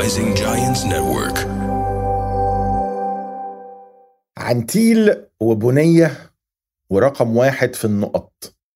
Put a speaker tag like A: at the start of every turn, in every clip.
A: Rising Giants Network.
B: عنتيل وبنية ورقم واحد في النقط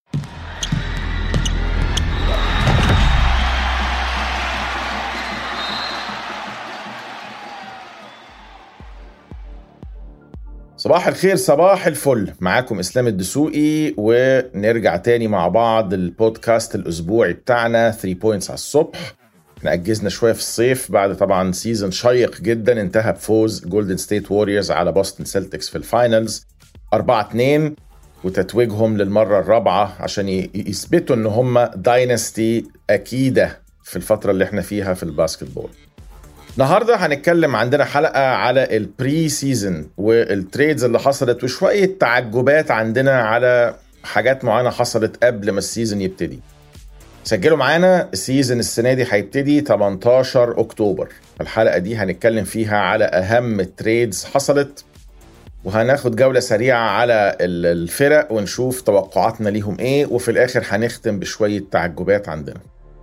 B: صباح الخير صباح الفل معاكم اسلام الدسوقي ونرجع تاني مع بعض البودكاست الاسبوعي بتاعنا 3 بوينتس على الصبح احنا اجزنا شويه في الصيف بعد طبعا سيزون شيق جدا انتهى بفوز جولدن ستيت ووريرز على بوستن سيلتكس في الفاينلز 4 2 وتتويجهم للمره الرابعه عشان ي- يثبتوا ان هم داينستي اكيده في الفتره اللي احنا فيها في الباسكتبول النهارده هنتكلم عندنا حلقه على البري سيزون والتريدز اللي حصلت وشويه تعجبات عندنا على حاجات معينه حصلت قبل ما السيزون يبتدي سجلوا معانا السيزون السنه دي هيبتدي 18 اكتوبر الحلقه دي هنتكلم فيها على اهم التريدز حصلت وهناخد جوله سريعه على ال- الفرق ونشوف توقعاتنا ليهم ايه وفي الاخر هنختم بشويه تعجبات عندنا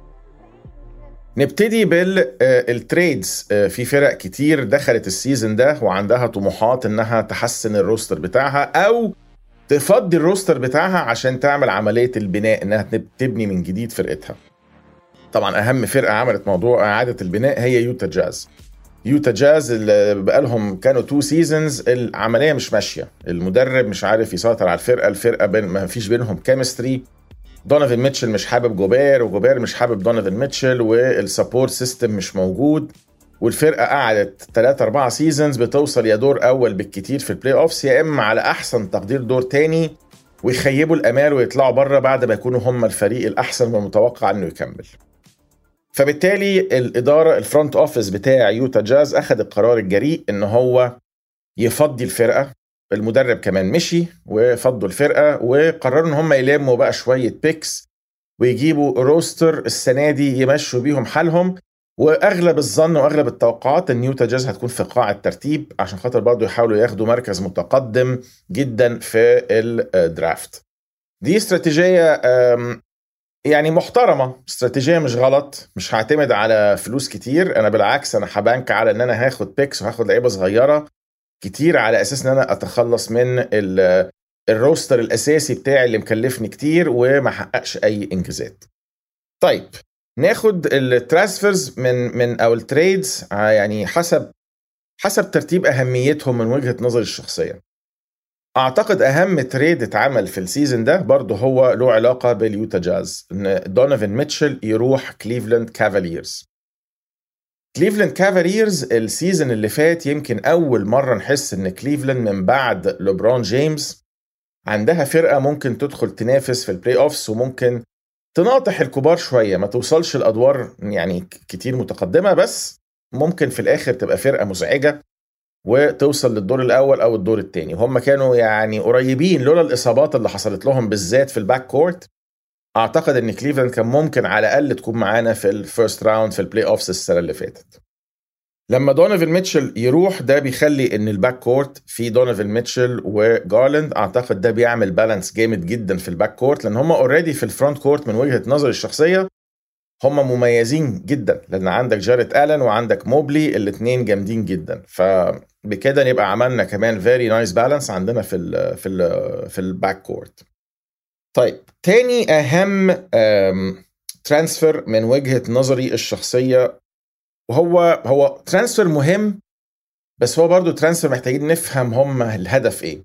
B: نبتدي بالتريدز في فرق كتير دخلت السيزون ده وعندها طموحات انها تحسن الروستر بتاعها او تفضي الروستر بتاعها عشان تعمل عمليه البناء انها تب- تبني من جديد فرقتها طبعا اهم فرقه عملت موضوع اعاده البناء هي يوتا جاز يوتا جاز اللي بقالهم كانوا تو سيزونز العمليه مش ماشيه المدرب مش عارف يسيطر على الفرقه الفرقه بين ما فيش بينهم كيمستري دونيفن ميتشل مش حابب جوبير وجوبير مش حابب دونيفن ميتشل والسبورت سيستم مش موجود والفرقه قعدت 3 4 سيزونز بتوصل يا دور اول بالكتير في البلاي اوفس يا اما على احسن تقدير دور تاني ويخيبوا الامال ويطلعوا بره بعد ما يكونوا هم الفريق الاحسن والمتوقع انه يكمل فبالتالي الاداره الفرونت اوفيس بتاع يوتا جاز اخذ القرار الجريء ان هو يفضي الفرقه المدرب كمان مشي وفضوا الفرقه وقرروا ان هم يلموا بقى شويه بيكس ويجيبوا روستر السنه دي يمشوا بيهم حالهم واغلب الظن واغلب التوقعات ان يوتا جاز هتكون في قاع الترتيب عشان خاطر برضه يحاولوا ياخدوا مركز متقدم جدا في الدرافت دي استراتيجيه أم، يعني محترمه استراتيجيه مش غلط مش هعتمد على فلوس كتير انا بالعكس انا هبانك على ان انا هاخد بيكس وهاخد لعيبه صغيره كتير على اساس ان انا اتخلص من ال- الروستر الاساسي بتاعي اللي مكلفني كتير وما حققش اي انجازات طيب ناخد الترانسفيرز من من او التريدز آه، يعني حسب حسب ترتيب اهميتهم من وجهه نظري الشخصيه اعتقد اهم تريد اتعمل في السيزون ده برضه هو له علاقه باليوتا جاز ان دونيفن ميتشل يروح كليفلاند كافاليرز كليفلاند كافاليرز السيزون اللي فات يمكن اول مره نحس ان كليفلاند من بعد لوبرون جيمس عندها فرقه ممكن تدخل تنافس في البلاي اوفس وممكن تناطح الكبار شويه ما توصلش الادوار يعني ك- كتير متقدمه بس ممكن في الاخر تبقى فرقه مزعجه وتوصل للدور الاول او الدور الثاني هم كانوا يعني قريبين لولا الاصابات اللي حصلت لهم بالذات في الباك كورت اعتقد ان كليفلاند كان ممكن على الاقل تكون معانا في الفيرست راوند في البلاي اوفس السنه اللي فاتت لما دونيفن ميتشل يروح ده بيخلي ان الباك كورت في دونيفن ميتشل وجارلاند اعتقد ده بيعمل بالانس جامد جدا في الباك كورت لان هم اوريدي في الفرونت كورت من وجهه نظري الشخصيه هم مميزين جدا لان عندك جاريت الن وعندك موبلي الاثنين جامدين جدا فبكده نبقى عملنا كمان فيري نايس بالانس عندنا في ال في ال في الباك كورت طيب تاني اهم ترانسفير من وجهه نظري الشخصيه وهو هو ترانسفير مهم بس هو برضو ترانسفير محتاجين نفهم هم الهدف ايه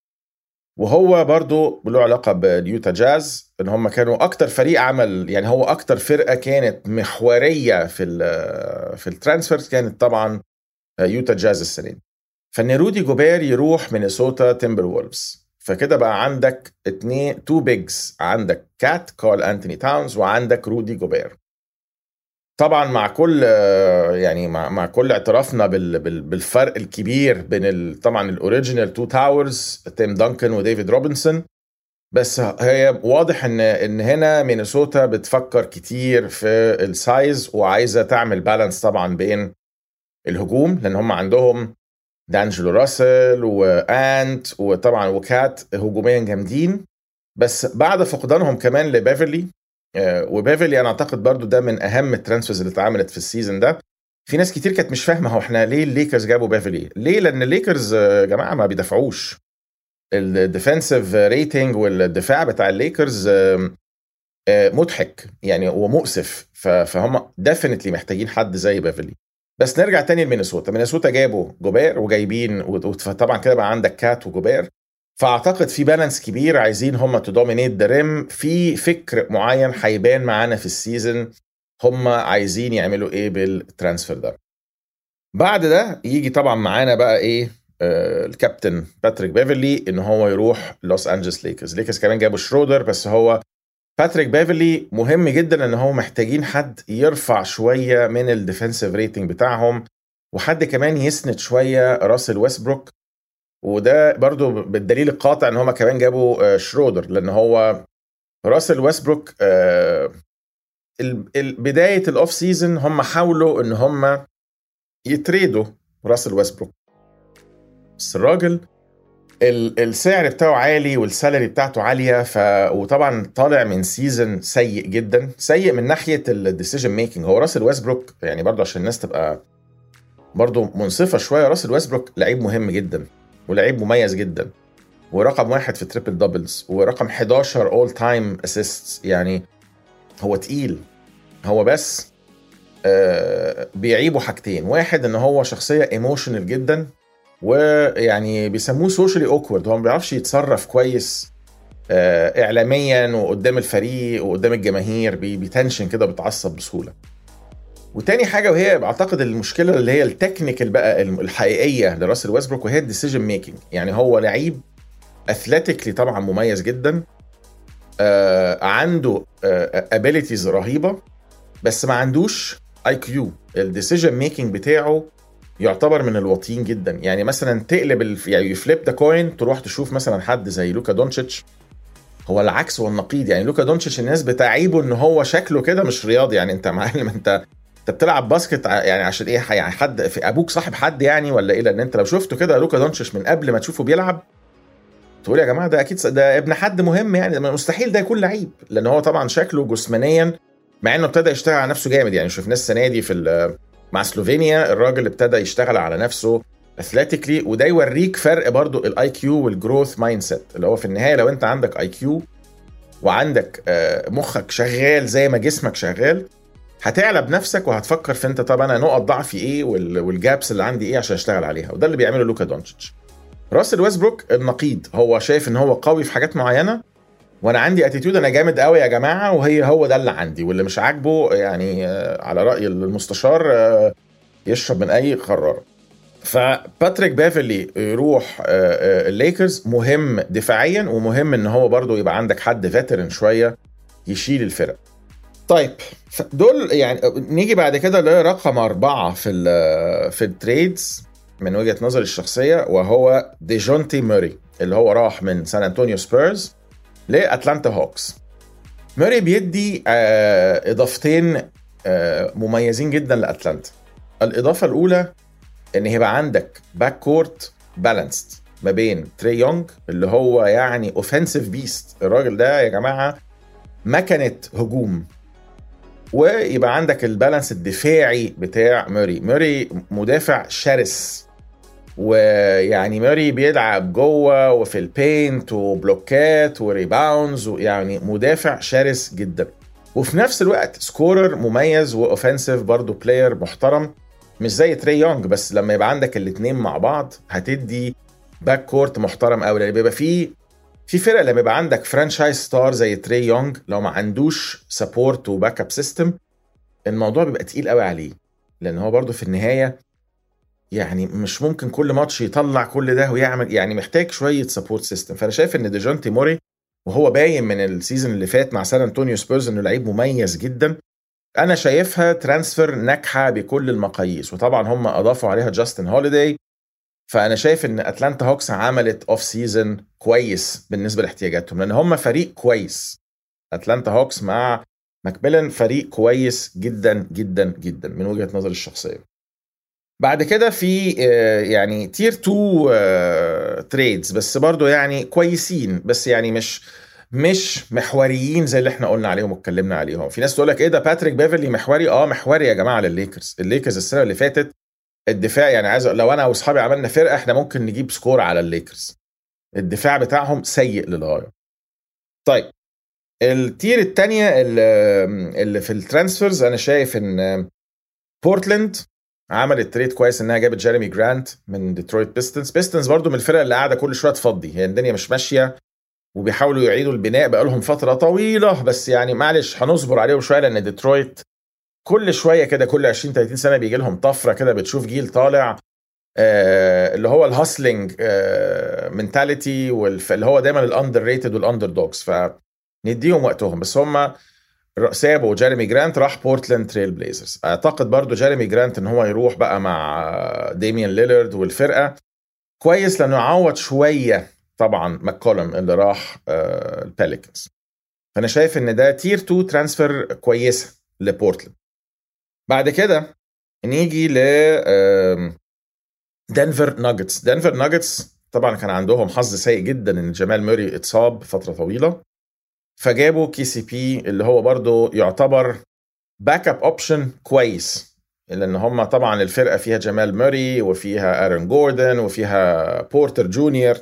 B: وهو برضو له علاقه باليوتا جاز ان هم كانوا اكتر فريق عمل يعني هو اكتر فرقه كانت محوريه في ال في الترانسفير كانت طبعا يوتا جاز السنه دي فان رودي جوبير يروح مينيسوتا تيمبر وولفز فكده بقى عندك اتنين تو بيجز عندك كات كارل انتوني تاونز وعندك رودي جوبير طبعا مع كل يعني مع, مع كل اعترافنا بال بال بالفرق الكبير بين ال طبعا الاوريجينال تو تاورز تيم دانكن وديفيد روبنسون بس هي واضح ان ان هنا مينيسوتا بتفكر كتير في السايز وعايزه تعمل بالانس طبعا بين الهجوم لان هم عندهم دانجلو راسل وانت وطبعا وكات هجوميا جامدين بس بعد فقدانهم كمان لبيفرلي وبيفرلي انا اعتقد برضو ده من اهم الترانسفيرز اللي اتعملت في السيزون ده في ناس كتير كانت مش فاهمه هو احنا ليه الليكرز جابوا بيفلي ليه لان الليكرز يا جماعه ما بيدافعوش الديفensive ريتنج والدفاع بتاع الليكرز مضحك يعني ومؤسف فهم ديفنتلي محتاجين حد زي بيفلي بس نرجع تاني لمينيسوتا مينيسوتا جابوا جوبير وجايبين فطبعا كده بقى عندك كات وجوبير فاعتقد في بالانس كبير عايزين هم تدومينيت ذا ريم في فكر معين هيبان معانا في السيزون هم عايزين يعملوا ايه بالترانسفير ده بعد ده يجي طبعا معانا بقى ايه آه الكابتن باتريك بيفرلي ان هو يروح لوس انجلس ليكرز ليكرز كمان جابوا شرودر بس هو باتريك بيفرلي مهم جدا ان هو محتاجين حد يرفع شويه من الديفensive ريتنج بتاعهم وحد كمان يسند شويه راسل ويستبروك وده برضو بالدليل القاطع ان هم كمان جابوا آه، شرودر لان هو راسل ويستبروك آه، بدايه الاوف سيزون هم حاولوا ان هم يتريدوا راسل ويستبروك بس الراجل السعر بتاعه عالي والسالري بتاعته عاليه ف وطبعا طالع من سيزون سيء جدا سيء من ناحيه الديسيجن ميكنج هو راسل ويستبروك يعني برضه عشان الناس تبقى برضه منصفه شويه راسل ويستبروك لعيب مهم جدا ولعيب مميز جدا ورقم واحد في تريبل دبلز ورقم 11 اول تايم اسيست يعني هو تقيل هو بس آه بيعيبه حاجتين واحد ان هو شخصيه ايموشنال جدا ويعني بيسموه سوشيالي اوكورد هو ما بيعرفش يتصرف كويس آه اعلاميا وقدام الفريق وقدام الجماهير بيتنشن كده بيتعصب بسهوله وتاني حاجه وهي بعتقد المشكله اللي هي التكنيكال بقى الحقيقيه لراسل ويسبروك وهي الديسيجن ميكنج يعني هو لعيب اثليتيكلي طبعا مميز جدا آه عنده ابيليتيز آه رهيبه بس ما عندوش اي كيو الديسيجن ميكنج بتاعه يعتبر من الواطيين جدا يعني مثلا تقلب الف... يعني يفليب ذا كوين تروح تشوف مثلا حد زي لوكا دونتشيتش هو العكس والنقيض يعني لوكا دونتشيتش الناس بتعيبه ان هو شكله كده مش رياضي يعني انت معلم انت انت بتلعب باسكت يعني عشان ايه يعني حد في ابوك صاحب حد يعني ولا ايه لان انت لو شفته كده لوكا دونتشيتش من قبل ما تشوفه بيلعب تقول يا جماعه ده اكيد ده ابن حد مهم يعني مستحيل ده يكون لعيب لان هو طبعا شكله جسمانيا مع انه ابتدى يشتغل على نفسه جامد يعني شفناه السنه دي في مع سلوفينيا الراجل ابتدى يشتغل على نفسه اثليتيكلي وده يوريك فرق برضو الاي كيو والجروث مايند سيت اللي هو في النهايه لو انت عندك اي كيو وعندك آه، مخك شغال زي ما جسمك شغال هتعلى بنفسك وهتفكر في انت طب انا نقط ضعفي ايه والجابس اللي عندي ايه عشان اشتغل عليها وده اللي بيعمله لوكا دونتش راسل ويسبروك النقيض هو شايف ان هو قوي في حاجات معينه وانا عندي اتيتيود انا جامد قوي يا جماعه وهي هو ده اللي عندي واللي مش عاجبه يعني آه، على راي المستشار آه، يشرب من اي قرار فباتريك بافلي يروح آه، الليكرز مهم دفاعيا ومهم ان هو برضه يبقى عندك حد فيترن شويه يشيل الفرق طيب دول يعني نيجي بعد كده لرقم أربعة في في التريدز من وجهة نظري الشخصية وهو ديجونتي موري اللي هو راح من سان أنطونيو سبيرز لاتلانتا هوكس موري بيدي آه، اضافتين آه، مميزين جدا لاتلانتا الاضافه الاولى ان هيبقى عندك باك كورت بالانسد ما بين تري يونج اللي هو يعني اوفنسيف بيست الراجل ده يا جماعه مكنه هجوم ويبقى عندك البالانس الدفاعي بتاع موري موري مدافع شرس ويعني ماري بيلعب جوه وفي البينت وبلوكات وريباوندز ويعني مدافع شرس جدا وفي نفس الوقت سكورر مميز واوفنسيف برضه بلاير محترم مش زي تري يونج بس لما يبقى عندك الاثنين مع بعض هتدي باك كورت محترم قوي لان بيبقى فيه في فرق لما يبقى عندك فرانشايز ستار زي تري يونج لو ما عندوش سبورت وباك اب سيستم الموضوع بيبقى تقيل قوي عليه لان هو برضه في النهايه يعني مش ممكن كل ماتش يطلع كل ده ويعمل يعني محتاج شويه سبورت سيستم فانا شايف ان ديجونتي موري وهو باين من السيزون اللي فات مع سان انطونيو سبيرز انه لعيب مميز جدا انا شايفها ترانسفير ناجحه بكل المقاييس وطبعا هم اضافوا عليها جاستن هوليداي فانا شايف ان اتلانتا هوكس عملت اوف سيزون كويس بالنسبه لاحتياجاتهم لان هم فريق كويس اتلانتا هوكس مع ماكميلن فريق كويس جدا جدا جدا من وجهه نظري الشخصيه بعد كده في آه، يعني تير 2 تريدز بس برضو يعني كويسين بس يعني مش مش محوريين زي اللي احنا قلنا عليهم واتكلمنا عليهم في ناس تقول لك ايه ده باتريك بيفرلي محوري اه محوري يا جماعه للليكرز الليكرز السنه اللي فاتت الدفاع يعني عايز لو انا واصحابي عملنا فرقه احنا ممكن نجيب سكور على الليكرز الدفاع بتاعهم سيء للغايه طيب التير الثانيه اللي في الترانسفيرز انا شايف ان بورتلاند عملت تريد كويس انها جابت جيريمي جرانت من ديترويت بيستنز بيستنز برضو من الفرق اللي قاعده كل شويه تفضي هي الدنيا مش ماشيه وبيحاولوا يعيدوا البناء بقى لهم فتره طويله بس يعني معلش هنصبر عليهم شويه لان ديترويت كل شويه كده كل 20 30 سنه بيجي لهم طفره كده بتشوف جيل طالع آه اللي هو الهاسلنج آه منتاليتي اللي هو دايما الاندر ريتد والاندر دوجز فنديهم وقتهم بس هم سابوا جيريمي جرانت راح بورتلاند تريل بليزرز اعتقد برضو جيريمي جرانت ان هو يروح بقى مع ديميان ليلرد والفرقه كويس لانه يعوض شويه طبعا ماكولم اللي راح الباليكنز فانا شايف ان ده تير 2 ترانسفير كويسه لبورتلاند بعد كده نيجي ل دنفر ناجتس دنفر ناجتس طبعا كان عندهم حظ سيء جدا ان جمال موري اتصاب فتره طويله فجابوا كي سي بي اللي هو برضه يعتبر باك اب اوبشن كويس لان هم طبعا الفرقه فيها جمال موري وفيها ارون جوردن وفيها بورتر جونيور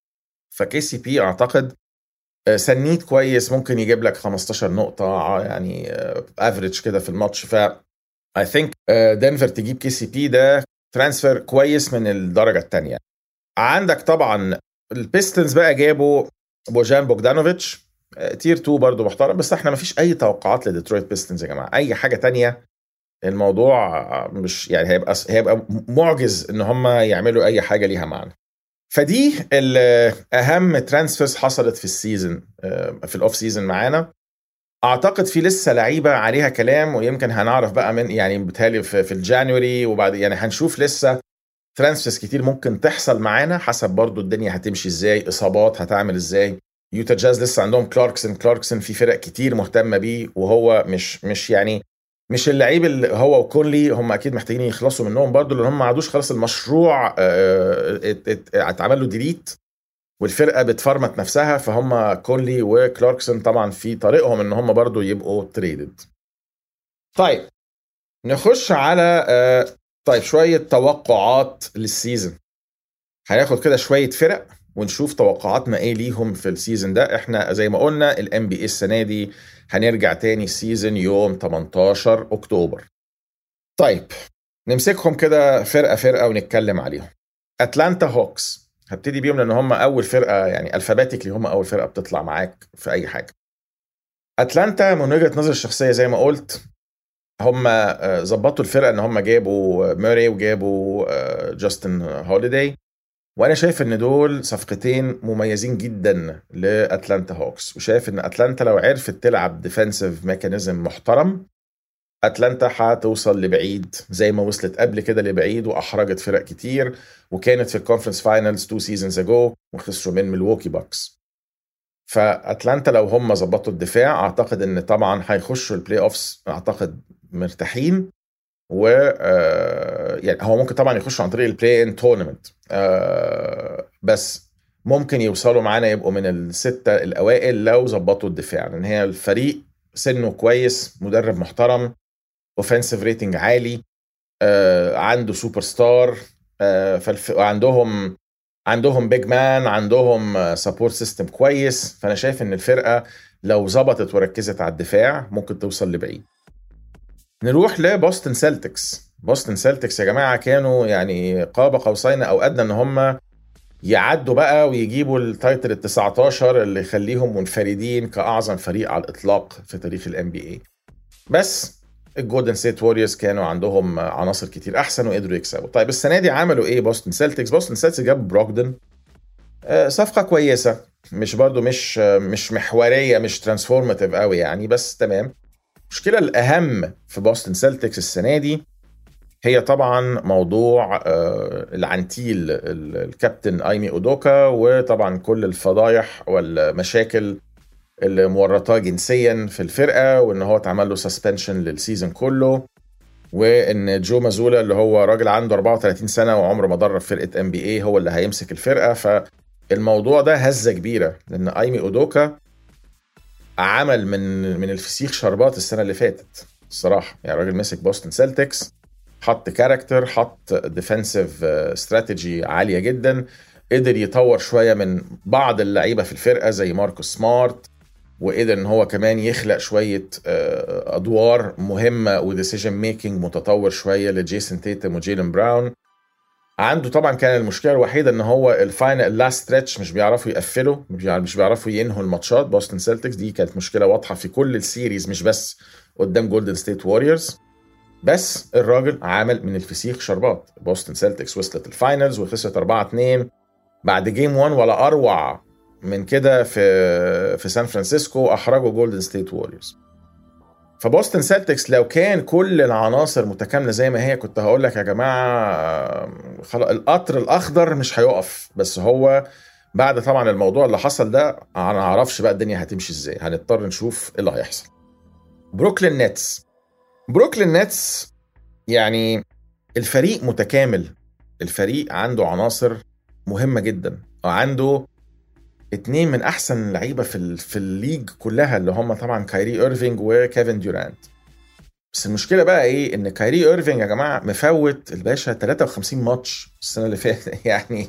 B: فكي سي بي اعتقد سنيد كويس ممكن يجيب لك 15 نقطه يعني افريج كده في الماتش ف اي ثينك دنفر تجيب كي سي بي ده ترانسفير كويس من الدرجه الثانيه عندك طبعا البيستنز بقى جابوا بوجان بوجدانوفيتش تير 2 برضه محترم بس احنا ما فيش اي توقعات لديترويت بيستنز يا جماعه اي حاجه تانية الموضوع مش يعني هيبقى هيبقى معجز ان هم يعملوا اي حاجه ليها معنى فدي اهم ترانسفيرز حصلت في السيزون في الاوف سيزون معانا اعتقد في لسه لعيبه عليها كلام ويمكن هنعرف بقى من يعني بتهيألي في, في الجانوري وبعد يعني هنشوف لسه ترانسفيرز كتير ممكن تحصل معانا حسب برضو الدنيا هتمشي ازاي اصابات هتعمل ازاي يوتا جاز لسه عندهم كلاركسون كلاركسون في فرق كتير مهتمه بيه وهو مش مش يعني مش اللعيب اللي هو وكونلي هم اكيد محتاجين يخلصوا منهم برضو لان هم ما عادوش خلاص المشروع اتعمل له ديليت والفرقه بتفرمت نفسها فهم كونلي وكلاركسون طبعا في طريقهم ان هم برضو يبقوا تريدد طيب نخش على طيب شويه توقعات للسيزون هناخد كده شويه فرق ونشوف توقعاتنا ايه ليهم في السيزون ده احنا زي ما قلنا الام بي اي السنه دي هنرجع تاني السيزون يوم 18 اكتوبر طيب نمسكهم كده فرقه فرقه ونتكلم عليهم اتلانتا هوكس هبتدي بيهم لان هم اول فرقه يعني الفابيتيكلي هم اول فرقه بتطلع معاك في اي حاجه اتلانتا من وجهه نظري الشخصيه زي ما قلت هم ظبطوا الفرقه ان هم جابوا موري وجابوا جاستن هوليداي وانا شايف ان دول صفقتين مميزين جدا لاتلانتا هوكس وشايف ان اتلانتا لو عرفت تلعب ديفensive ميكانيزم محترم اتلانتا هتوصل لبعيد زي ما وصلت قبل كده لبعيد واحرجت فرق كتير وكانت في الكونفرنس فاينلز تو سيزونز اجو وخسروا من ميلوكي باكس فاتلانتا لو هم ظبطوا الدفاع اعتقد ان طبعا هيخشوا البلاي اوفس اعتقد مرتاحين و يعني هو ممكن طبعا يخشوا عن طريق البلاي ان تورنمنت بس ممكن يوصلوا معانا يبقوا من الستة الأوائل لو ظبطوا الدفاع لأن هي الفريق سنه كويس مدرب محترم اوفensive ريتنج عالي عنده سوبر ستار فالف... عندهم عندهم بيج مان عندهم سبورت سيستم كويس فانا شايف ان الفرقه لو ظبطت وركزت على الدفاع ممكن توصل لبعيد نروح لبوستن سيلتكس بوستن سيلتكس يا جماعه كانوا يعني قاب قوسين او ادنى ان هم يعدوا بقى ويجيبوا التايتل ال 19 اللي يخليهم منفردين كاعظم فريق على الاطلاق في تاريخ الام بي اي بس الجولدن ستيت ووريرز كانوا عندهم عناصر كتير احسن وقدروا يكسبوا طيب السنه دي عملوا ايه بوستن سيلتكس بوستن سيلتكس جابوا بروكدن آه صفقه كويسه مش برضو مش مش محوريه مش ترانسفورماتيف قوي يعني بس تمام المشكله الاهم في بوستن سيلتكس السنه دي هي طبعا موضوع آه العنتيل الكابتن ايمي اودوكا وطبعا كل الفضايح والمشاكل اللي مورطاه جنسيا في الفرقه وان هو اتعمل له سسبنشن للسيزون كله وان جو مازولا اللي هو راجل عنده 34 سنه وعمره ما درب فرقه ام بي اي هو اللي هيمسك الفرقه فالموضوع ده هزه كبيره لان ايمي اودوكا عمل من من الفسيخ شربات السنه اللي فاتت الصراحه يعني الراجل مسك بوستن سيلتكس حط كاركتر حط ديفنسيف استراتيجي عاليه جدا قدر يطور شويه من بعض اللعيبه في الفرقه زي ماركوس سمارت وقدر ان هو كمان يخلق شويه آه، ادوار مهمه وديسيجن ميكنج متطور شويه لجيسون تيتم وجيلن براون عنده طبعا كان المشكله الوحيده ان هو الفاينل اللاست ستريتش مش بيعرفوا يقفلوا مش بيعرفوا ينهوا الماتشات بوستن سيلتكس دي كانت مشكله واضحه في كل السيريز مش بس قدام جولدن ستيت ووريرز بس الراجل عمل من الفسيخ شربات بوستن سيلتكس وصلت الفاينلز وخسرت 4 2 بعد جيم 1 ولا اروع من كده في في سان فرانسيسكو احرجوا جولدن ستيت ووريرز فبوستن سيلتكس لو كان كل العناصر متكامله زي ما هي كنت هقول لك يا جماعه خلاص القطر الاخضر مش هيقف بس هو بعد طبعا الموضوع اللي حصل ده انا ما اعرفش بقى الدنيا هتمشي ازاي هنضطر نشوف ايه اللي هيحصل بروكلين نتس بروكلين نتس يعني الفريق متكامل الفريق عنده عناصر مهمه جدا وعنده اتنين من احسن اللعيبه في في الليج كلها اللي هم طبعا كايري ايرفينج وكيفن ديورانت بس المشكله بقى ايه ان كايري ايرفينج يا جماعه مفوت الباشا 53 ماتش السنه اللي فاتت يعني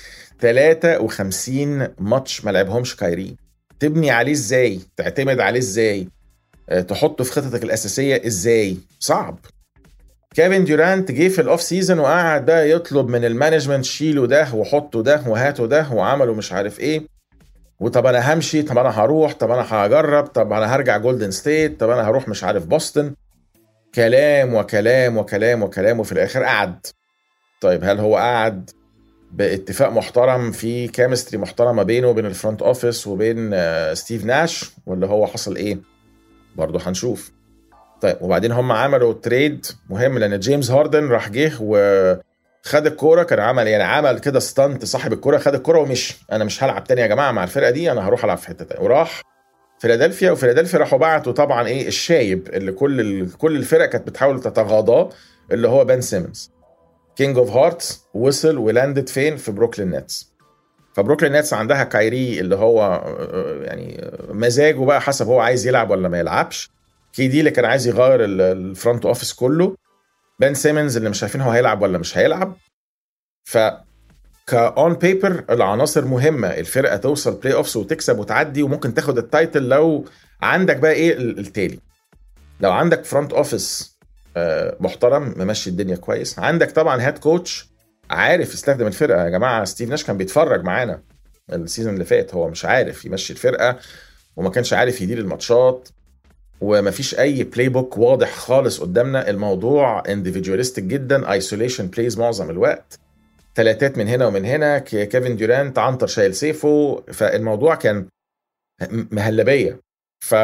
B: 53 ماتش ما لعبهمش كايري تبني عليه ازاي تعتمد عليه ازاي آه، تحطه في خطتك الاساسيه ازاي صعب كيفن ديورانت جه في الاوف سيزون وقعد بقى يطلب من المانجمنت شيلوا ده وحطوا ده وهاتوا ده وعملوا مش عارف ايه وطب انا همشي طب انا هروح طب انا هجرب طب انا هرجع جولدن ستيت طب انا هروح مش عارف بوسطن كلام وكلام وكلام وكلام وفي الاخر قعد طيب هل هو قعد باتفاق محترم في كيمستري محترمه بينه وبين الفرونت اوفيس وبين آه، ستيف ناش ولا هو حصل ايه برضه هنشوف طيب وبعدين هم عملوا تريد مهم لان جيمس هاردن راح جه و خد الكوره كان عمل يعني عمل كده ستانت صاحب الكوره خد الكوره ومشي انا مش هلعب تاني يا جماعه مع الفرقه دي انا هروح العب في حته تانيه وراح فيلادلفيا وفيلادلفيا راحوا بعتوا طبعا ايه الشايب اللي كل ال... كل الفرق كانت بتحاول تتغاضاه اللي هو بن سيمنز كينج اوف هارتس وصل ولاندد فين في بروكلين نتس فبروكلين نتس عندها كايري اللي هو يعني مزاجه بقى حسب هو عايز يلعب ولا ما يلعبش كي دي اللي كان عايز يغير الفرونت اوفيس كله بن سيمنز اللي مش عارفين هو هيلعب ولا مش هيلعب ف كاون بيبر العناصر مهمه الفرقه توصل بلاي اوفس وتكسب وتعدي وممكن تاخد التايتل لو عندك بقى ايه التالي لو عندك فرونت اوفيس محترم ممشي الدنيا كويس عندك طبعا هاد كوتش عارف يستخدم الفرقه يا جماعه ستيف ناش كان بيتفرج معانا السيزون اللي فات هو مش عارف يمشي الفرقه وما كانش عارف يدير الماتشات ومفيش اي بلاي بوك واضح خالص قدامنا الموضوع انديفيدواليستيك جدا ايسوليشن بلايز معظم الوقت ثلاثات من هنا ومن هنا كيفن ديورانت عنتر شايل سيفه فالموضوع كان مهلبيه ف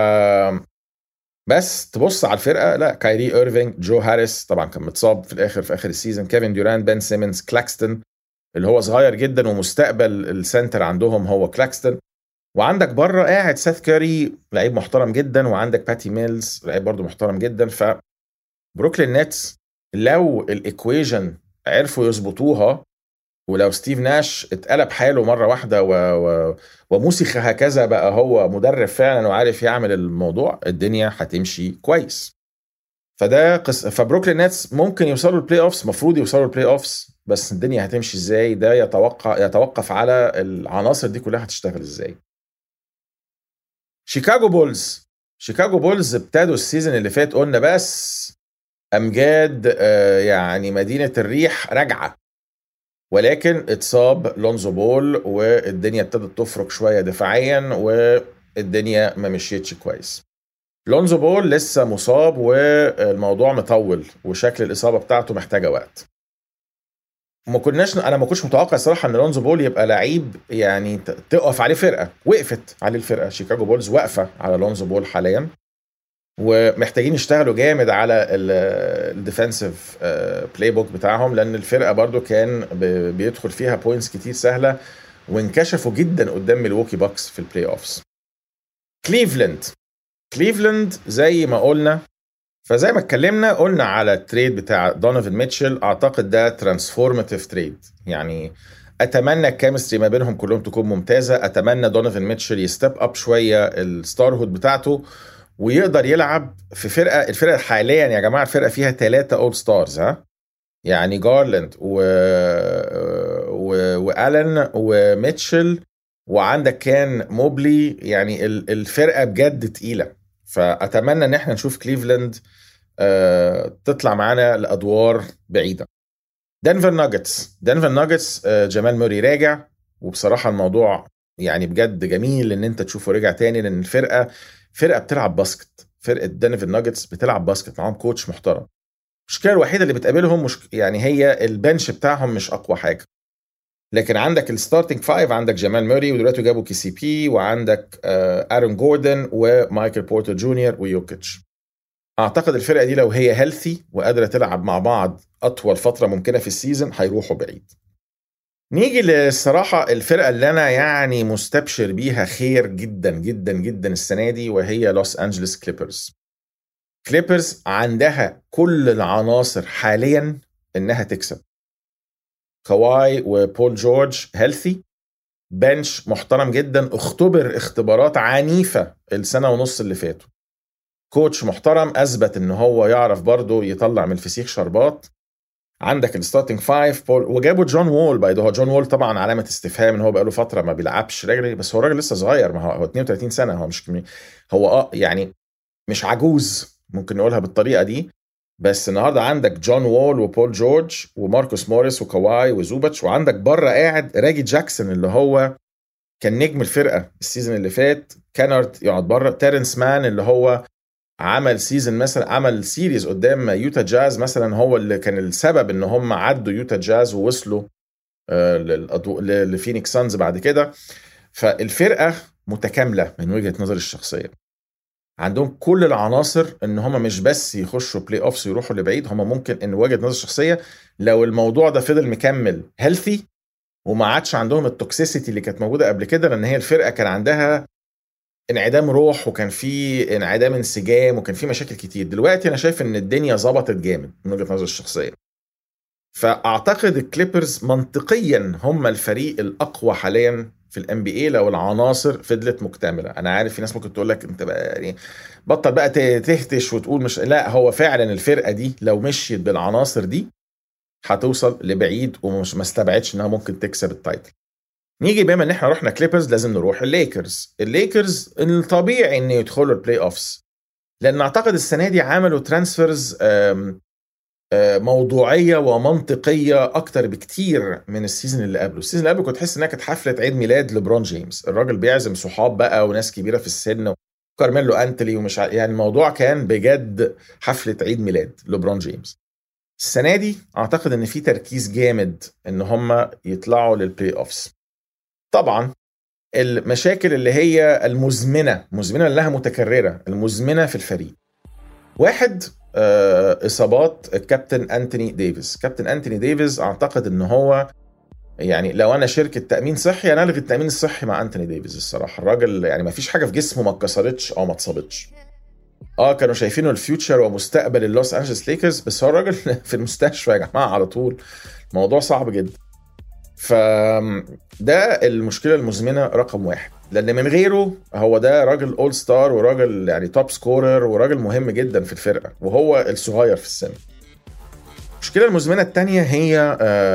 B: بس تبص على الفرقه لا كايري ايرفينج جو هاريس طبعا كان متصاب في الاخر في اخر السيزون كيفن ديورانت بن سيمنز كلاكستون اللي هو صغير جدا ومستقبل السنتر عندهم هو كلاكستون وعندك بره قاعد ساث كاري لعيب محترم جدا وعندك باتي ميلز لعيب برضه محترم جدا ف بروكلين نتس لو الايكويجن عرفوا يظبطوها ولو ستيف ناش اتقلب حاله مره واحده و... و... وموسخ هكذا بقى هو مدرب فعلا وعارف يعمل الموضوع الدنيا هتمشي كويس فده قص... فبروكلين نتس ممكن يوصلوا البلاي اوفس المفروض يوصلوا البلاي اوفس بس الدنيا هتمشي ازاي ده يتوقع يتوقف على العناصر دي كلها هتشتغل ازاي شيكاغو بولز شيكاغو بولز ابتدوا السيزون اللي فات قلنا بس امجاد يعني مدينه الريح راجعه ولكن اتصاب لونزو بول والدنيا ابتدت تفرك شويه دفاعيا والدنيا ما مشيتش كويس لونزو بول لسه مصاب والموضوع مطول وشكل الاصابه بتاعته محتاجه وقت ما كناش انا ما كنتش متوقع الصراحه ان لونزو بول يبقى لعيب يعني تقف عليه فرقه وقفت عليه الفرقه شيكاغو بولز واقفه على لونزو بول حاليا ومحتاجين يشتغلوا جامد على الديفensive بلاي بوك بتاعهم لان الفرقه برضو كان بيدخل فيها بوينتس كتير سهله وانكشفوا جدا قدام ميلوكي باكس في البلاي اوفز كليفلاند كليفلاند زي ما قلنا فزي ما اتكلمنا قلنا على التريد بتاع دونيفن ميتشل اعتقد ده ترانسفورماتيف تريد يعني اتمنى الكيمستري ما بينهم كلهم تكون ممتازه اتمنى دونيفن ميتشل يستيب اب شويه الستار هود بتاعته ويقدر يلعب في فرقه الفرقه حاليا يا جماعه الفرقه فيها ثلاثه اول ستارز ها يعني جارلاند و... و... والن وميتشل وعندك كان موبلي يعني الفرقه بجد تقيله فاتمنى ان احنا نشوف كليفلاند آه، تطلع معانا لادوار بعيده دنفر ناجتس دنفر ناجتس جمال موري راجع وبصراحه الموضوع يعني بجد جميل ان انت تشوفه رجع تاني لان الفرقه فرقه بتلعب باسكت فرقه دنفر ناجتس بتلعب باسكت معاهم كوتش محترم المشكله الوحيده اللي بتقابلهم مش يعني هي البنش بتاعهم مش اقوى حاجه لكن عندك الستارتنج فايف عندك جمال موري ودلوقتي جابوا كي سي بي وعندك ارون جوردن ومايكل بورتر جونيور ويوكيتش اعتقد الفرقه دي لو هي هيلثي وقادره تلعب مع بعض اطول فتره ممكنه في السيزون هيروحوا بعيد نيجي للصراحة الفرقة اللي أنا يعني مستبشر بيها خير جدا جدا جدا السنة دي وهي لوس أنجلوس كليبرز. كليبرز عندها كل العناصر حاليا إنها تكسب. كواي وبول جورج هيلثي بنش محترم جدا اختبر اختبارات عنيفة السنة ونص اللي فاتوا. كوتش محترم اثبت ان هو يعرف برضه يطلع من الفسيخ شربات عندك الستارتنج فايف بول وجابوا جون وول باي هو جون وول طبعا علامه استفهام ان هو بقاله فتره ما بيلعبش رجلي بس هو راجل لسه صغير ما هو, هو 32 سنه هو مش هو اه يعني مش عجوز ممكن نقولها بالطريقه دي بس النهارده عندك جون وول وبول جورج وماركوس موريس وكواي وزوباتش وعندك بره قاعد راجي جاكسون اللي هو كان نجم الفرقه السيزون اللي فات كانارد يقعد بره تيرنس مان اللي هو عمل سيزون مثلا عمل سيريز قدام يوتا جاز مثلا هو اللي كان السبب ان هم عدوا يوتا جاز ووصلوا لفينيكس سانز بعد كده فالفرقه متكامله من وجهه نظري الشخصيه عندهم كل العناصر ان هم مش بس يخشوا بلاي اوفس ويروحوا لبعيد هم ممكن ان وجهه نظر الشخصيه لو الموضوع ده فضل مكمل هيلثي وما عادش عندهم التوكسيسيتي اللي كانت موجوده قبل كده لان هي الفرقه كان عندها انعدام روح وكان في انعدام انسجام وكان في مشاكل كتير دلوقتي انا شايف ان الدنيا ظبطت جامد من وجهه نظري الشخصيه فاعتقد الكليبرز منطقيا هم الفريق الاقوى حاليا في الام بي اي لو العناصر فضلت مكتمله انا عارف في ناس ممكن تقول لك انت بقى يعني بطل بقى تهتش وتقول مش لا هو فعلا الفرقه دي لو مشيت بالعناصر دي هتوصل لبعيد ومش ما استبعدش انها ممكن تكسب التايتل نيجي بما ان احنا رحنا كليبرز لازم نروح الليكرز الليكرز الطبيعي ان يدخلوا البلاي اوفز لان اعتقد السنه دي عملوا ترانسفيرز موضوعيه ومنطقيه اكتر بكتير من السيزون اللي قبله السيزون اللي قبله كنت تحس انها كانت حفله عيد ميلاد لبرون جيمس الراجل بيعزم صحاب بقى وناس كبيره في السن وكارميلو انتلي ومش يعني الموضوع كان بجد حفله عيد ميلاد لبرون جيمس السنه دي اعتقد ان في تركيز جامد ان هم يطلعوا للبلاي اوفز طبعا المشاكل اللي هي المزمنه مزمنه لها متكرره المزمنه في الفريق واحد اصابات الكابتن انتوني ديفيز كابتن انتوني ديفيز اعتقد ان هو يعني لو انا شركه تامين صحي انا الغي التامين الصحي مع انتوني ديفيز الصراحه الراجل يعني ما فيش حاجه في جسمه ما اتكسرتش او ما اتصابتش اه كانوا شايفينه الفيوتشر ومستقبل اللوس انجلس ليكرز بس هو الراجل في المستشفى يا جماعه على طول الموضوع صعب جدا فده المشكله المزمنه رقم واحد لان من غيره هو ده راجل اول ستار وراجل يعني توب سكورر وراجل مهم جدا في الفرقه وهو الصغير في السن المشكله المزمنه الثانيه هي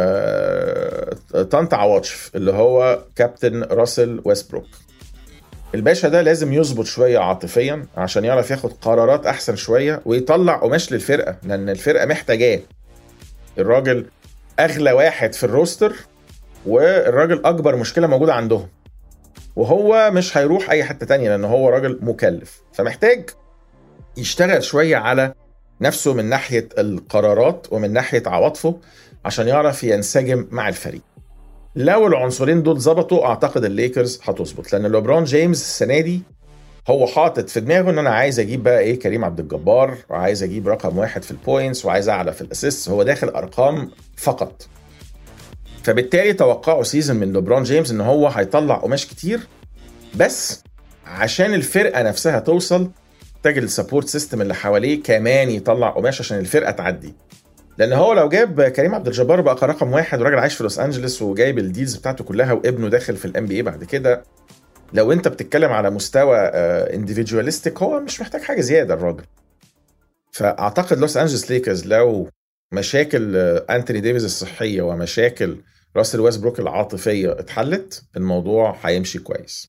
B: طنط عواطف اللي هو كابتن راسل ويستبروك الباشا ده لازم يظبط شويه عاطفيا عشان يعرف ياخد قرارات احسن شويه ويطلع قماش للفرقه لان الفرقه محتاجاه الراجل اغلى واحد في الروستر والراجل اكبر مشكله موجوده عندهم وهو مش هيروح اي حته تانية لان هو راجل مكلف فمحتاج يشتغل شويه على نفسه من ناحيه القرارات ومن ناحيه عواطفه عشان يعرف ينسجم مع الفريق لو العنصرين دول ظبطوا اعتقد الليكرز هتظبط لان لوبرون جيمس السنه دي هو حاطط في دماغه ان انا عايز اجيب بقى ايه كريم عبد الجبار وعايز اجيب رقم واحد في البوينتس وعايز اعلى في الاسيست هو داخل ارقام فقط فبالتالي توقعوا سيزون من لوبرون جيمس ان هو هيطلع قماش كتير بس عشان الفرقه نفسها توصل محتاج السبورت سيستم اللي حواليه كمان يطلع قماش عشان الفرقه تعدي لان هو لو جاب كريم عبد الجبار بقى رقم واحد وراجل عايش في لوس انجلوس وجايب الديلز بتاعته كلها وابنه داخل في الام بي اي بعد كده لو انت بتتكلم على مستوى انديفيدواليستيك هو مش محتاج حاجه زياده الراجل فاعتقد لوس انجلوس ليكرز لو مشاكل انتوني ديفيز الصحيه ومشاكل راسل ويسبروك العاطفيه اتحلت الموضوع هيمشي كويس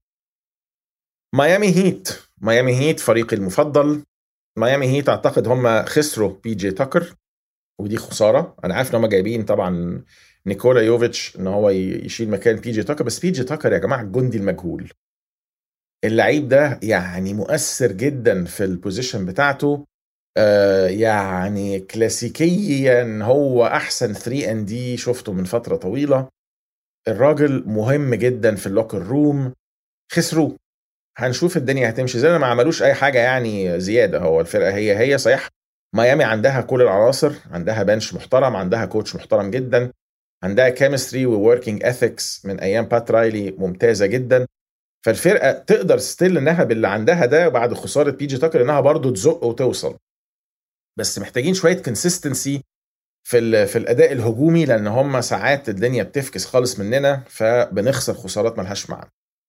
B: ميامي هيت ميامي هيت فريقي المفضل ميامي هيت اعتقد هم خسروا بي جي تاكر ودي خساره انا عارف ان هم جايبين طبعا نيكولا يوفيتش ان هو يشيل مكان بي جي تاكر بس بي جي تاكر يا جماعه الجندي المجهول اللعيب ده يعني مؤثر جدا في البوزيشن بتاعته آه يعني كلاسيكيا هو احسن 3 ان دي شفته من فتره طويله الراجل مهم جدا في اللوكر روم خسروه هنشوف الدنيا هتمشي زي ما عملوش اي حاجه يعني زياده هو الفرقه هي هي صحيح ميامي عندها كل العناصر عندها بنش محترم عندها كوتش محترم جدا عندها كيمستري ووركينج اثكس من ايام بات رايلي ممتازه جدا فالفرقه تقدر ستيل انها باللي عندها ده بعد خساره بي جي تاكر انها برضه تزق وتوصل بس محتاجين شويه كونسيستنسي في في الاداء الهجومي لان هم ساعات الدنيا بتفكس خالص مننا فبنخسر خسارات ملهاش معنى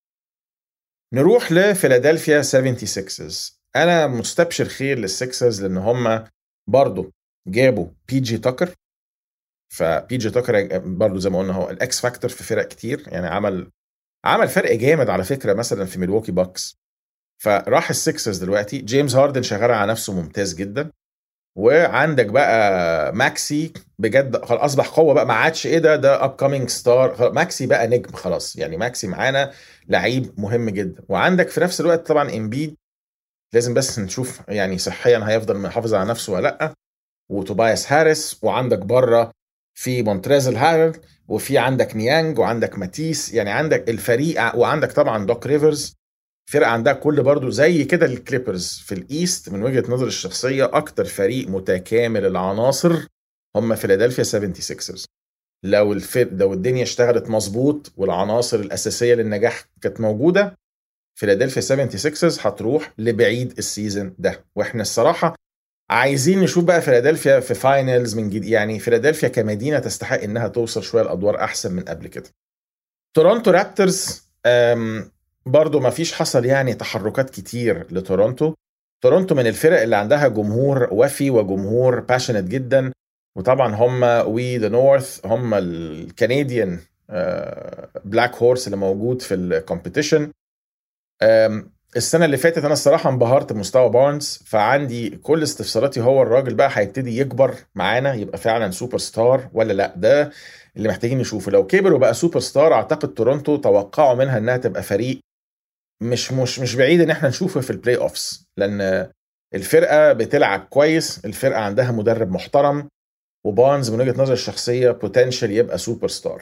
B: نروح لفيلادلفيا 76 انا مستبشر خير للسكسرز لان هم برضه جابوا بي جي تاكر فبي جي تاكر برضه زي ما قلنا هو الاكس فاكتور في فرق كتير يعني عمل عمل فرق جامد على فكره مثلا في ميلواكي باكس فراح السكسرز دلوقتي جيمس هاردن شغال على نفسه ممتاز جدا وعندك بقى ماكسي بجد اصبح قوه بقى ما عادش ايه ده ده اب كامينج ستار ماكسي بقى نجم خلاص يعني ماكسي معانا لعيب مهم جدا وعندك في نفس الوقت طبعا امبيد لازم بس نشوف يعني صحيا هيفضل محافظ على نفسه ولا لا وتوبايس هاريس وعندك بره في مونتريزل هارل وفي عندك نيانج وعندك ماتيس يعني عندك الفريق وعندك طبعا دوك ريفرز فرقه عندها كل برضو زي كده الكليبرز في الايست من وجهه نظري الشخصيه اكتر فريق متكامل العناصر هم فيلادلفيا 76 لو الفرق لو الدنيا اشتغلت مظبوط والعناصر الاساسيه للنجاح كانت موجوده فيلادلفيا 76 هتروح لبعيد السيزون ده واحنا الصراحه عايزين نشوف بقى فيلادلفيا في فاينلز من جديد يعني فيلادلفيا كمدينه تستحق انها توصل شويه لادوار احسن من قبل كده تورونتو رابترز برضو ما فيش حصل يعني تحركات كتير لتورونتو تورونتو من الفرق اللي عندها جمهور وفي وجمهور باشنت جدا وطبعا هم وي ذا نورث هم الكنديان بلاك هورس اللي موجود في الكومبيتيشن السنه اللي فاتت انا الصراحه انبهرت بمستوى بارنز فعندي كل استفساراتي هو الراجل بقى هيبتدي يكبر معانا يبقى فعلا سوبر ستار ولا لا ده اللي محتاجين نشوفه لو كبر وبقى سوبر ستار اعتقد تورونتو توقعوا منها انها تبقى فريق مش مش مش بعيد ان احنا نشوفه في البلاي اوفس لان الفرقه بتلعب كويس الفرقه عندها مدرب محترم وبارنز من وجهه نظري الشخصيه بوتنشال يبقى سوبر ستار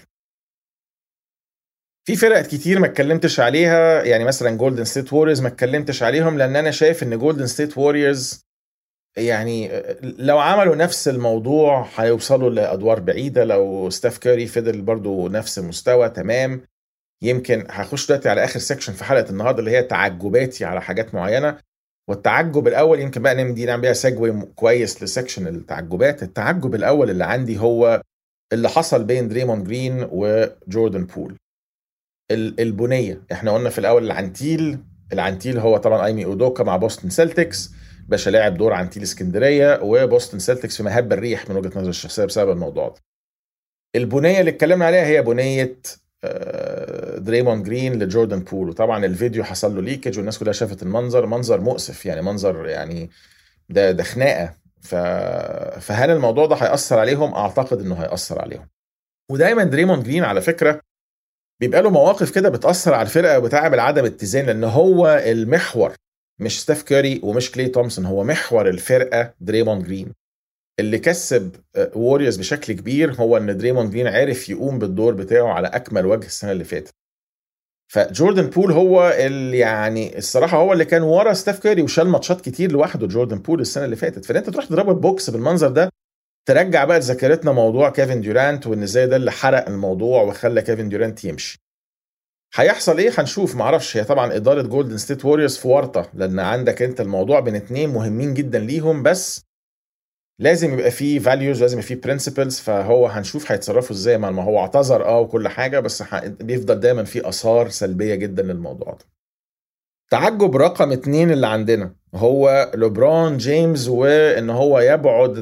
B: في فرق كتير ما اتكلمتش عليها يعني مثلا جولدن ستيت ووريرز ما اتكلمتش عليهم لان انا شايف ان جولدن ستيت ووريرز يعني لو عملوا نفس الموضوع هيوصلوا لادوار بعيده لو ستاف كاري فضل برضو نفس المستوى تمام يمكن هخش دلوقتي على اخر سيكشن في حلقه النهارده اللي هي تعجباتي على حاجات معينه والتعجب الاول يمكن بقى نمدي نعمل بيها سيجوي كويس لسكشن التعجبات التعجب الاول اللي عندي هو اللي حصل بين دريمون جرين وجوردن بول البنيه احنا قلنا في الاول العنتيل العنتيل هو طبعا ايمي اودوكا مع بوستن سيلتكس باشا لاعب دور عنتيل اسكندريه وبوستن سيلتكس في مهب الريح من وجهه نظر الشخصيه بسبب الموضوع ده البنيه اللي اتكلمنا عليها هي بنيه دريمون جرين لجوردن بول وطبعا الفيديو حصل له ليكج والناس كلها شافت المنظر منظر مؤسف يعني منظر يعني ده ده خناقه ف... فهل الموضوع ده هيأثر عليهم؟ اعتقد انه هيأثر عليهم. ودايما دريمون جرين على فكره بيبقى له مواقف كده بتأثر على الفرقه وبتعمل عدم اتزان لان هو المحور مش ستيف كاري ومش كلي تومسون هو محور الفرقه دريمون جرين. اللي كسب ووريرز بشكل كبير هو ان دريمون جرين عرف يقوم بالدور بتاعه على اكمل وجه السنه اللي فاتت فجوردن بول هو اللي يعني الصراحه هو اللي كان ورا ستيف كاري وشال ماتشات كتير لوحده جوردن بول السنه اللي فاتت فان انت تروح تضربه البوكس بالمنظر ده ترجع بقى لذاكرتنا موضوع كيفن ديورانت وان ازاي ده اللي حرق الموضوع وخلى كيفن ديورانت يمشي هيحصل ايه هنشوف معرفش هي طبعا اداره جولدن ستيت ووريرز في ورطه لان عندك انت الموضوع بين اتنين مهمين جدا ليهم بس لازم يبقى فيه فاليوز لازم يبقى فيه برنسبلز فهو هنشوف هيتصرفوا ازاي ما هو اعتذر اه وكل حاجه بس بيفضل دايما في اثار سلبيه جدا للموضوع ده تعجب رقم اتنين اللي عندنا هو لوبرون جيمس وان هو يبعد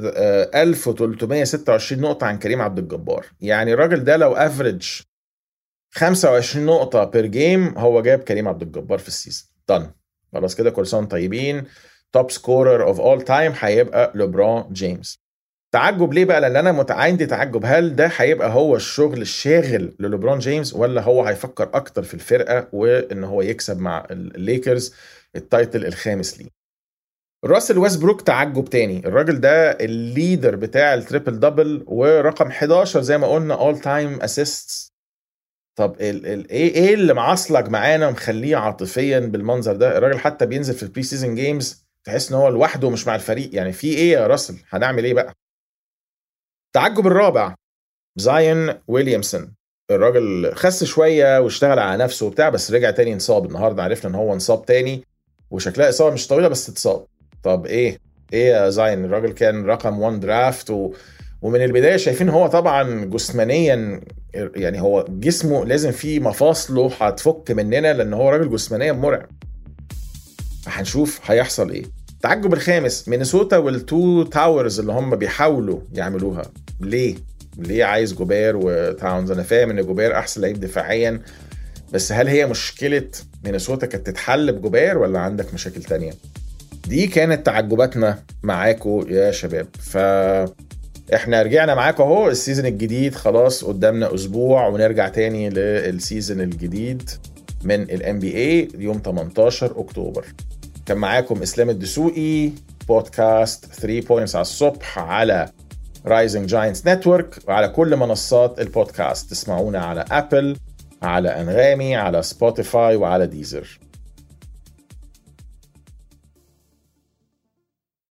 B: 1326 نقطة عن كريم عبد الجبار يعني الراجل ده لو افريج 25 نقطة بير جيم هو جاب كريم عبد الجبار في السيزون طن خلاص كده كل سنة طيبين توب سكورر اوف اول تايم هيبقى لوبرون جيمس تعجب ليه بقى لان انا مت... عندي تعجب هل ده هيبقى هو الشغل الشاغل لليبرون جيمس ولا هو هيفكر اكتر في الفرقه وان هو يكسب مع الليكرز التايتل الخامس ليه راسل ويستبروك تعجب تاني الراجل ده الليدر بتاع التريبل دبل ورقم 11 زي ما قلنا اول تايم اسيستس طب ال ال ايه ايه اللي معصلك معانا ومخليه عاطفيا بالمنظر ده الراجل حتى بينزل في البري سيزون جيمز تحس ان هو لوحده مش مع الفريق يعني في ايه يا راسل هنعمل ايه بقى التعجب الرابع زاين ويليامسون الراجل خس شويه واشتغل على نفسه وبتاع بس رجع تاني انصاب النهارده عرفنا ان هو انصاب تاني وشكلها اصابه مش طويله بس اتصاب طب ايه ايه يا زاين الراجل كان رقم 1 درافت و... ومن البدايه شايفين هو طبعا جسمانيا يعني هو جسمه لازم فيه مفاصله هتفك مننا لان هو راجل جسمانيا مرعب هنشوف هيحصل ايه التعجب الخامس مينيسوتا والتو تاورز اللي هم بيحاولوا يعملوها ليه؟ ليه عايز جوبير وتاونز انا فاهم ان جوبير احسن لعيب دفاعيا بس هل هي مشكله مينيسوتا كانت تتحل بجوبير ولا عندك مشاكل تانية؟ دي كانت تعجباتنا معاكم يا شباب ف احنا رجعنا معاكم اهو السيزون الجديد خلاص قدامنا اسبوع ونرجع تاني للسيزون الجديد من الام بي اي يوم 18 اكتوبر كان معاكم اسلام الدسوقي بودكاست 3 بوينتس على الصبح على رايزنج جاينتس نتورك وعلى كل منصات البودكاست تسمعونا على ابل على انغامي على سبوتيفاي وعلى ديزر